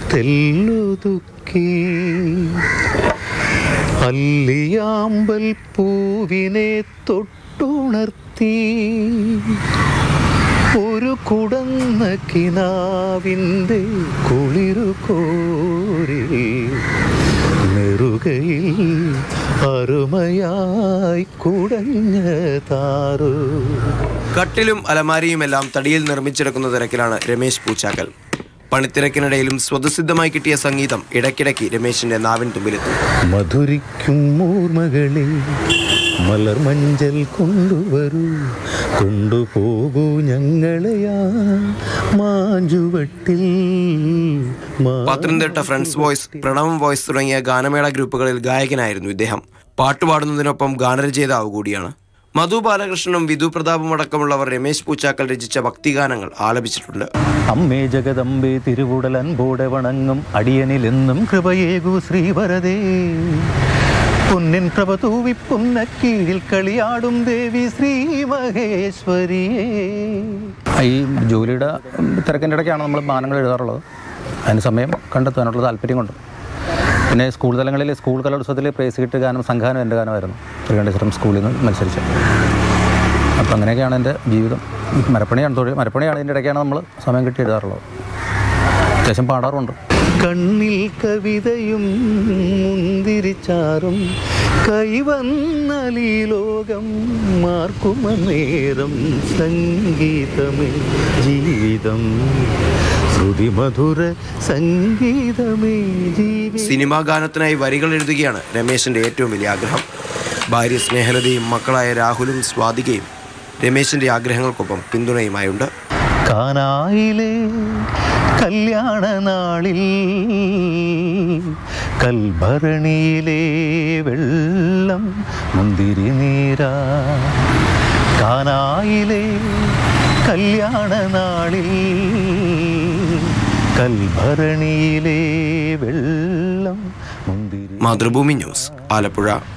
തെല്ലുതുക്കി അല്ലിയാമ്പൽ പൂവിനെ തൊട്ടുണർത്തി ഒരു കുടന്ന കിനാവിൻ്റെ കുളിരു കോരി നെറുകയിൽ അരുമയായി കുടഞ്ഞ താറു കട്ടിലും അലമാരിയുമെല്ലാം തടിയിൽ നിർമ്മിച്ചെടുക്കുന്ന തിരക്കിലാണ് രമേശ് പൂച്ചാക്കൽ പണിത്തിരക്കിനിടയിലും സ്വതസിദ്ധമായി കിട്ടിയ സംഗീതം ഇടയ്ക്കിടയ്ക്ക് രമേശിന്റെ നാവിൻ തുമ്പിലെത്തും മധുരിക്കും ഓർമ്മകളെ മലർ മഞ്ചൽ കൊണ്ടുവരൂ കൊണ്ടുപോകൂ ഞങ്ങളെയാ മാഞ്ചുവട്ടിൽ മാ- Pathanamthitta friends voice Pranavam voice തുടങ്ങിയ ഗാനമേള ഗ്രൂപ്പുകളിൽ ഗായകനായിരുന്നു ഇദ്ദേഹം പാട്ടുപാടുന്നതിനൊപ്പം ഗാനരചയിതാവ് കൂടിയാണ് മധു ബാലകൃഷ്ണനും വിധു പ്രതാപും അടക്കമുള്ളവർ രമേശ് പൂച്ചാക്കൽ രചിച്ച ഭക്തിഗാനങ്ങൾ ആലപിച്ചിട്ടുണ്ട് അമ്മേ ജഗദമ്പേ തിരുവുടൽ അൻപോടെ വണങ്ങും അടിയനിലെന്നും കൃപയേകു ശ്രീവരതേ പൊന്നിൻ പ്രഭ തൂവിപ്പും നക്കീഴിൽ കളിയാടും ദേവി ശ്രീ മഹേശ്വരിയേ ഈ ജോലിയുടെ തിരക്കിൻ്റെ ഇടയ്ക്കാണ് നമ്മൾ ഗാനങ്ങൾ എഴുതാറുള്ളത് അതിന് സമയം കണ്ടെത്താനുള്ള താല്പര്യം കൊണ്ട് പിന്നെ സ്കൂൾ തലങ്ങളിൽ സ്കൂൾ കലോത്സവത്തിൽ പ്രൈസ് കിട്ടിയ ഗാനം സംഘാനം എൻ്റെ ഗാനമായിരുന്നു ശ്രീകണ്ഠേശ്വരം സ്കൂളിൽ നിന്ന് മത്സരിച്ച് അപ്പം അങ്ങനെയൊക്കെയാണ് എൻ്റെ ജീവിതം മരപ്പണിയാണ് തൊഴിൽ മരപ്പണിയാണ് ഇതിൻ്റെ ഇടയ്ക്കാണ് നമ്മൾ സമയം കിട്ടി എഴുതാറുള്ളത് അത്യാവശ്യം പാടാറുണ്ട് കണ്ണിൽ കവിതയും മുന്തിരിച്ചാറും കൈവന്നലീ ലോകം മാർക്കുമനേരം സംഗീതമേ ജീവിതം ശ്രുതിമധുര സംഗീതമേ ജീവിതം സിനിമാ ഗാനത്തിനായി വരികൾ എഴുതുകയാണ് രമേശിന്റെ ഏറ്റവും വലിയ ആഗ്രഹം ഭാര്യ സ്നേഹലതയും മക്കളായ രാഹുലും സ്വാതികയും രമേശിന്റെ ആഗ്രഹങ്ങൾക്കൊപ്പം പിന്തുണയുമായുണ്ട് കാനായിലെ കല്യാണ നാളിൽ കൽഭരണിയിലെ വെള്ളം മുന്തിരി നീരാ കാനായിലെ കല്യാണ നാളിൽ കൽഭരണിയിലെ വെള്ളം മുന്തിരി മാതൃഭൂമി ന്യൂസ് ആലപ്പുഴ